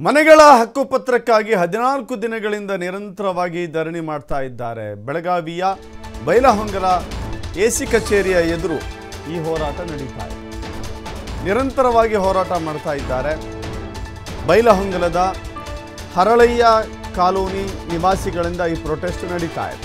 ಮನೆಗಳ ಹಕ್ಕುಪತ್ರಕ್ಕಾಗಿ ಹದಿನಾಲ್ಕು ದಿನಗಳಿಂದ ನಿರಂತರವಾಗಿ ಧರಣಿ ಮಾಡ್ತಾ ಇದ್ದಾರೆ ಬೆಳಗಾವಿಯ ಬೈಲಹೊಂಗಲ ಎಸಿ ಕಚೇರಿಯ ಎದುರು ಈ ಹೋರಾಟ ನಡೀತಾ ಇದೆ ನಿರಂತರವಾಗಿ ಹೋರಾಟ ಮಾಡ್ತಾ ಇದ್ದಾರೆ ಬೈಲಹೊಂಗಲದ ಹರಳಯ್ಯ ಕಾಲೋನಿ ನಿವಾಸಿಗಳಿಂದ ಈ ಪ್ರೊಟೆಸ್ಟ್ ನಡೀತಾ ಇದೆ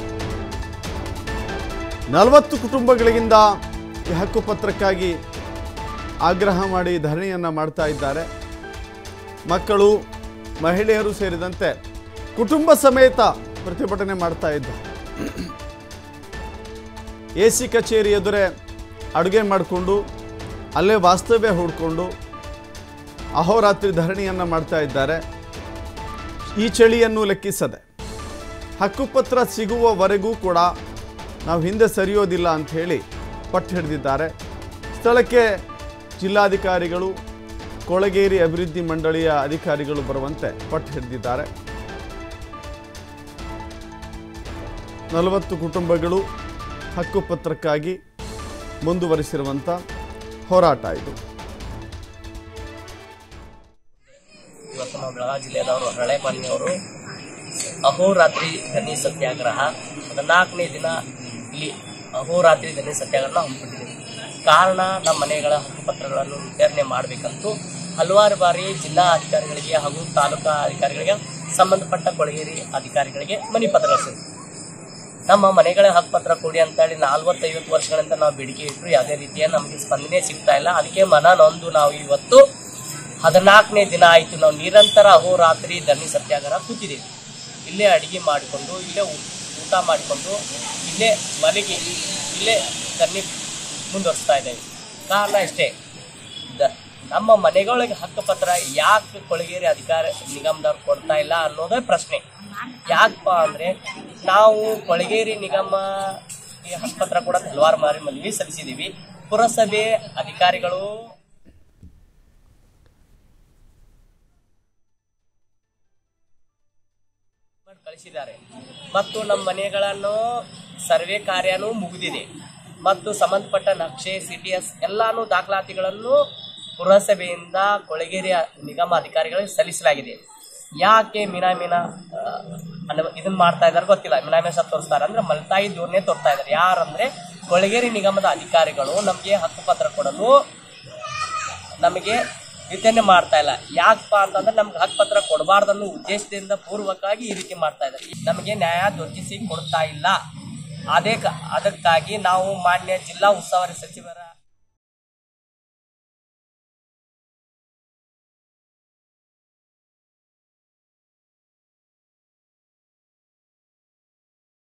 ನಲವತ್ತು ಕುಟುಂಬಗಳಿಂದ ಈ ಹಕ್ಕುಪತ್ರಕ್ಕಾಗಿ ಆಗ್ರಹ ಮಾಡಿ ಧರಣಿಯನ್ನು ಮಾಡ್ತಾ ಇದ್ದಾರೆ ಮಕ್ಕಳು ಮಹಿಳೆಯರು ಸೇರಿದಂತೆ ಕುಟುಂಬ ಸಮೇತ ಪ್ರತಿಭಟನೆ ಮಾಡ್ತಾ ಇದ್ದಾರೆ ಎ ಸಿ ಕಚೇರಿ ಎದುರೇ ಅಡುಗೆ ಮಾಡಿಕೊಂಡು ಅಲ್ಲೇ ವಾಸ್ತವ್ಯ ಹೂಡ್ಕೊಂಡು ಅಹೋರಾತ್ರಿ ಧರಣಿಯನ್ನು ಮಾಡ್ತಾ ಇದ್ದಾರೆ ಈ ಚಳಿಯನ್ನು ಲೆಕ್ಕಿಸದೆ ಹಕ್ಕುಪತ್ರ ಸಿಗುವವರೆಗೂ ಕೂಡ ನಾವು ಹಿಂದೆ ಸರಿಯೋದಿಲ್ಲ ಅಂತ ಹೇಳಿ ಪಟ್ಟು ಹಿಡಿದಿದ್ದಾರೆ ಸ್ಥಳಕ್ಕೆ ಜಿಲ್ಲಾಧಿಕಾರಿಗಳು ಕೊಳಗೇರಿ ಅಭಿವೃದ್ಧಿ ಮಂಡಳಿಯ ಅಧಿಕಾರಿಗಳು ಬರುವಂತೆ ಪಟ್ಟು ಹಿಡಿದಿದ್ದಾರೆ ನಲವತ್ತು ಕುಟುಂಬಗಳು ಹಕ್ಕುಪತ್ರಕ್ಕಾಗಿ ಮುಂದುವರಿಸಿರುವಂಥ ಹೋರಾಟ ಇದು ಇವತ್ತು ನಾವು ಬೆಳಗಾವಿ ಜಿಲ್ಲೆಯದವರು ಹಳೆಮನೆಯವರು ಅಹೋರಾತ್ರಿ ಧನಿ ಸತ್ಯಾಗ್ರಹ ಹದಿನಾಲ್ಕನೇ ದಿನ ಇಲ್ಲಿ ಅಹೋರಾತ್ರಿ ಧನಿ ಸತ್ಯಾಗ್ರಹ ಹಮ್ಮಿಕೊಂಡಿದ್ದೀವಿ ಕಾರಣ ನಮ್ಮ ಮನೆಗಳ ಹಕ್ಕುಪತ್ರಗಳನ್ನು ವಿತರಣೆ ಮಾಡಬೇಕಂತೂ ಹಲವಾರು ಬಾರಿ ಜಿಲ್ಲಾ ಅಧಿಕಾರಿಗಳಿಗೆ ಹಾಗೂ ತಾಲೂಕಾ ಅಧಿಕಾರಿಗಳಿಗೆ ಸಂಬಂಧಪಟ್ಟ ಕೊಳಗೇರಿ ಅಧಿಕಾರಿಗಳಿಗೆ ಮನಿ ಪತ್ರ ಕಳಿಸಿದ್ವಿ ನಮ್ಮ ಮನೆಗಳ ಹಕ್ಕುಪತ್ರ ಕೊಡಿ ಅಂತೇಳಿ ನಲ್ವತ್ತೈವತ್ತು ವರ್ಷಗಳಿಂದ ನಾವು ಬೇಡಿಕೆ ಇಟ್ಟರು ಯಾವುದೇ ರೀತಿಯ ನಮಗೆ ಸ್ಪಂದನೆ ಸಿಗ್ತಾ ಇಲ್ಲ ಅದಕ್ಕೆ ಮನ ನೊಂದು ನಾವು ಇವತ್ತು ಹದಿನಾಲ್ಕನೇ ದಿನ ಆಯಿತು ನಾವು ನಿರಂತರ ಅಹೋರಾತ್ರಿ ಧರಣಿ ಸತ್ಯಾಗ್ರಹ ಕೂತಿದ್ದೀವಿ ಇಲ್ಲೇ ಅಡಿಗೆ ಮಾಡಿಕೊಂಡು ಇಲ್ಲೇ ಊ- ಊಟ ಮಾಡಿಕೊಂಡು ಇಲ್ಲೇ ಮನೆಗೆ ಇಲ್ಲೇ ಧರಣಿ ಮುಂದುವರಿಸ್ತಾ ಇದ್ದೇವೆ ಕಾರಣ ಇಷ್ಟೇ ದ ನಮ್ಮ ಮನೆಗಳಿಗೆ ಹಕ್ಕುಪತ್ರ ಯಾಕೆ ಕೊಳಗೇರಿ ಅಧಿಕಾರ ನಿಗಮದವ್ರು ಕೊಡ್ತಾ ಇಲ್ಲ ಅನ್ನೋದೇ ಪ್ರಶ್ನೆ ಯಾಕಪ್ಪ ಅಂದರೆ ನಾವು ಕೊಳಗೇರಿ ನಿಗಮ ಈ ಹಕ್ಕುಪತ್ರ ಕೂಡ ಹಲವಾರು ಬಾರಿ ಮನವಿ ಸಲ್ಲಿಸಿದ್ದೀವಿ ಪುರಸಭೆ ಅಧಿಕಾರಿಗಳು ಮಾಡಿ ಕಳಿಸಿದ್ದಾರೆ ಮತ್ತು ನಮ್ಮ ಮನೆಗಳನ್ನು ಸರ್ವೆ ಕಾರ್ಯನೂ ಮುಗಿದಿದೆ ಮತ್ತು ಸಂಬಂಧಪಟ್ಟ ನಕ್ಷೆ ಸಿ ಟಿ ಎಸ್ ಎಲ್ಲಾನು ದಾಖಲಾತಿಗಳನ್ನು ಪುರಸಭೆಯಿಂದ ಕೊಳಗೇರಿ ನಿಗಮ ಅಧಿಕಾರಿಗಳಿಗೆ ಸಲ್ಲಿಸಲಾಗಿದೆ ಯಾಕೆ ಮೀನಾ ಮೀನಾ ಆ, ಅನ್ನ- ಇದನ್ನ ಮಾಡ್ತಾ ಇದ್ದಾರೆ ಗೊತ್ತಿಲ್ಲ ಮೀನಾ ಮೀನಾ ಸಹ ತೋರಿಸ್ತಾರೆ ಅಂದ್ರೆ ಮಲ್ತಾಯಿ ದೂರನೇ ತೋರ್ತಾ ಇದ್ದಾರೆ ಯಾರಂದ್ರೆ ಕೊಳಗೇರಿ ನಿಗಮದ ಅಧಿಕಾರಿಗಳು ನಮಗೆ ಹಕ್ಕುಪತ್ರ ಕೊಡಲು ನಮಗೆ ವಿತರಣೆ ಮಾಡ್ತಾ ಇಲ್ಲ ಯಾಕಪ್ಪ ಅಂತಂದ್ರೆ ನಮ್ಗೆ ಹಕ್ಕುಪತ್ರ ಕೊಡಬಾರ್ದನ್ನೋ ಉದ್ದೇಶದಿಂದ ಪೂರ್ವಕವಾಗಿ ಈ ರೀತಿ ಮಾಡ್ತಾ ಇದ್ದಾರೆ ನಮಗೆ ನ್ಯಾಯ ದೊರಕಿಸಿ ಕೊಡ್ತಾ ಇಲ್ಲ ಅದೇ ಕ- ಅದಕ್ಕಾಗಿ ನಾವು ಮಾನ್ಯ ಜಿಲ್ಲಾ ಉಸ್ತುವಾರಿ ಸಚಿವರ